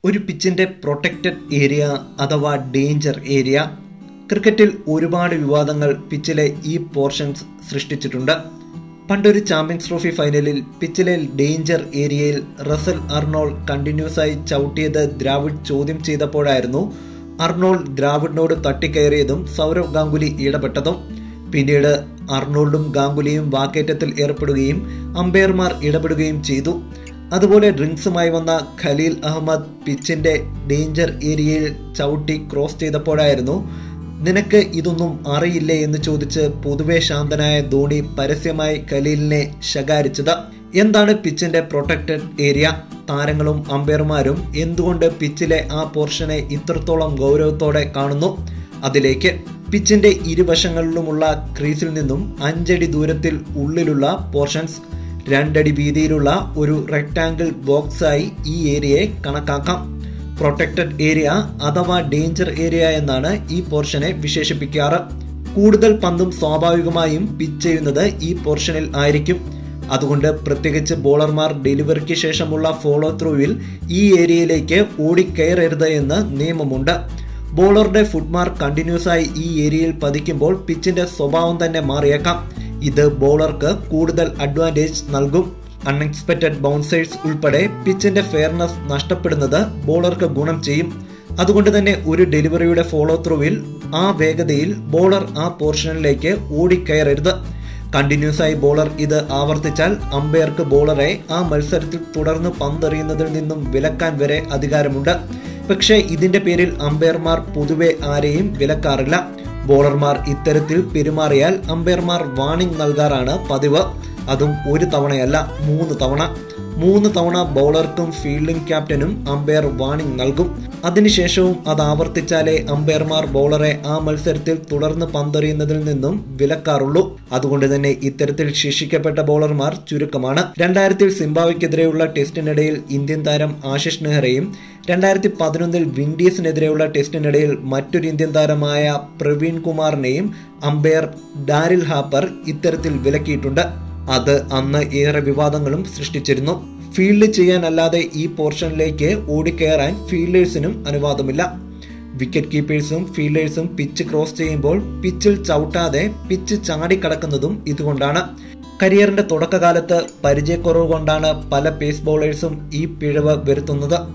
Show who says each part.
Speaker 1: ഒരു പിച്ചിന്റെ protected area അഥവാ ഡേഞ്ചർ ഏരിയ ക്രിക്കറ്റിൽ ഒരുപാട് വിവാദങ്ങൾ പിച്ചിലെ ഈ പോർഷൻസ് സൃഷ്ടിച്ചിട്ടുണ്ട് പണ്ടൊരു ചാമ്പ്യൻസ് ട്രോഫി ഫൈനലിൽ പിച്ചിലെ ഡേഞ്ചർ ഏരിയയിൽ റസൽ അർണോൾ കണ്ടിന്യൂസ് ആയി ചവിട്ടിയത് ദ്രാവിഡ് ചോദ്യം ചെയ്തപ്പോഴായിരുന്നു അർണോൾ ദ്രാവിഡിനോട് തട്ടിക്കയറിയതും സൗരവ് ഗാംഗുലി ഇടപെട്ടതും പിന്നീട് അർണോൾഡും ഗാംഗുലിയും വാക്കേറ്റത്തിൽ ഏർപ്പെടുകയും അമ്പയർമാർ ഇടപെടുകയും ചെയ്തു അതുപോലെ ഡ്രിങ്ക്സുമായി വന്ന ഖലീൽ അഹമ്മദ് പിച്ചിന്റെ ഡേഞ്ചർ ഏരിയയിൽ ചവിട്ടി ക്രോസ് ചെയ്തപ്പോഴായിരുന്നു നിനക്ക് ഇതൊന്നും അറിയില്ലേ എന്ന് ചോദിച്ച് പൊതുവെ ശാന്തനായ ധോണി പരസ്യമായി ഖലീലിനെ ശകാരിച്ചത് എന്താണ് പിച്ചിന്റെ പ്രൊട്ടക്റ്റഡ് ഏരിയ താരങ്ങളും അമ്പയർമാരും എന്തുകൊണ്ട് പിച്ചിലെ ആ പോർഷനെ ഇത്രത്തോളം ഗൗരവത്തോടെ കാണുന്നു അതിലേക്ക് പിച്ചിന്റെ ഇരുവശങ്ങളിലുമുള്ള ക്രീസിൽ നിന്നും അഞ്ചടി ദൂരത്തിൽ ഉള്ളിലുള്ള പോർഷൻസ് രണ്ടടി വീതിയിലുള്ള ഒരു റെക്ടാങ്കിൾ ബോക്സായി ഈ ഏരിയയെ കണക്കാക്കാം പ്രൊട്ടക്റ്റഡ് ഏരിയ അഥവാ ഡേഞ്ചർ ഏരിയ എന്നാണ് ഈ പോർഷനെ വിശേഷിപ്പിക്കാറ് കൂടുതൽ പന്തും സ്വാഭാവികമായും പിച്ച് ചെയ്യുന്നത് ഈ പോർഷനിൽ ആയിരിക്കും അതുകൊണ്ട് പ്രത്യേകിച്ച് ബോളർമാർ ഡെലിവറിക്ക് ശേഷമുള്ള ഫോളോ ത്രൂവിൽ ഈ ഏരിയയിലേക്ക് ഓടിക്കയറരുത് എന്ന് നിയമമുണ്ട് ബോളറുടെ ഫുട്മാർക്ക് കണ്ടിന്യൂസ് ആയി ഈ ഏരിയയിൽ പതിക്കുമ്പോൾ പിച്ചിന്റെ സ്വഭാവം തന്നെ മാറിയേക്കാം ഇത് ബോളർക്ക് കൂടുതൽ അഡ്വാൻറ്റേജ് നൽകും അൺഎക്സ്പെക്റ്റഡ് ബൗൺസേഴ്സ് ഉൾപ്പെടെ പിച്ചിന്റെ ഫെയർനെസ് നഷ്ടപ്പെടുന്നത് ബോളർക്ക് ഗുണം ചെയ്യും അതുകൊണ്ട് തന്നെ ഒരു ഡെലിവറിയുടെ ഫോളോ ത്രൂവിൽ ആ വേഗതയിൽ ബോളർ ആ പോർഷനിലേക്ക് ഓടിക്കയറരുത് കണ്ടിന്യൂസ് ആയി ബോളർ ഇത് ആവർത്തിച്ചാൽ അമ്പയർക്ക് ബോളറെ ആ മത്സരത്തിൽ തുടർന്ന് പന്തെറിയുന്നതിൽ നിന്നും വിലക്കാൻ വരെ അധികാരമുണ്ട് പക്ഷേ ഇതിന്റെ പേരിൽ അമ്പയർമാർ പൊതുവെ ആരെയും വിലക്കാറില്ല ബോളർമാർ ഇത്തരത്തിൽ പെരുമാറിയാൽ അമ്പയർമാർ വാണിംഗ് നൽകാറാണ് പതിവ് അതും ഒരു തവണയല്ല മൂന്ന് തവണ മൂന്ന് തവണ ബൗളർക്കും ഫീൽഡിംഗ് ക്യാപ്റ്റനും അമ്പയർ വാണിംഗ് നൽകും അതിനുശേഷവും അത് ആവർത്തിച്ചാലേ അമ്പയർമാർ ബൗളറെ ആ മത്സരത്തിൽ തുടർന്ന് പന്തെറിയുന്നതിൽ നിന്നും വിലക്കാറുള്ളൂ അതുകൊണ്ട് തന്നെ ഇത്തരത്തിൽ ശിക്ഷിക്കപ്പെട്ട ബൗളർമാർ ചുരുക്കമാണ് രണ്ടായിരത്തിൽ സിംബാബ്വെക്കെതിരെയുള്ള ടെസ്റ്റിനിടയിൽ ഇന്ത്യൻ താരം ആശിഷ് നെഹ്റയും രണ്ടായിരത്തി പതിനൊന്നിൽ വിൻഡീസിനെതിരെയുള്ള ടെസ്റ്റിനിടയിൽ മറ്റൊരു ഇന്ത്യൻ താരമായ പ്രവീൺ കുമാറിനെയും അമ്പയർ ഡാരിൽ ഹാപ്പർ ഇത്തരത്തിൽ വിലക്കിയിട്ടുണ്ട് അത് അന്ന് ഏറെ വിവാദങ്ങളും സൃഷ്ടിച്ചിരുന്നു ഫീൽഡ് ചെയ്യാനല്ലാതെ ഈ പോർഷനിലേക്ക് ഓടിക്കയറാൻ ഫീൽഡേഴ്സിനും അനുവാദമില്ല വിക്കറ്റ് കീപ്പേഴ്സും ഫീൽഡേഴ്സും പിച്ച് ക്രോസ് ചെയ്യുമ്പോൾ പിച്ചിൽ ചവിട്ടാതെ പിച്ച് ചാടിക്കടക്കുന്നതും ഇതുകൊണ്ടാണ് കരിയറിന്റെ തുടക്കകാലത്ത് പരിചയക്കുറവ് കൊണ്ടാണ് പല പേസ് ബൗളേഴ്സും ഈ പിഴവ് വരുത്തുന്നത്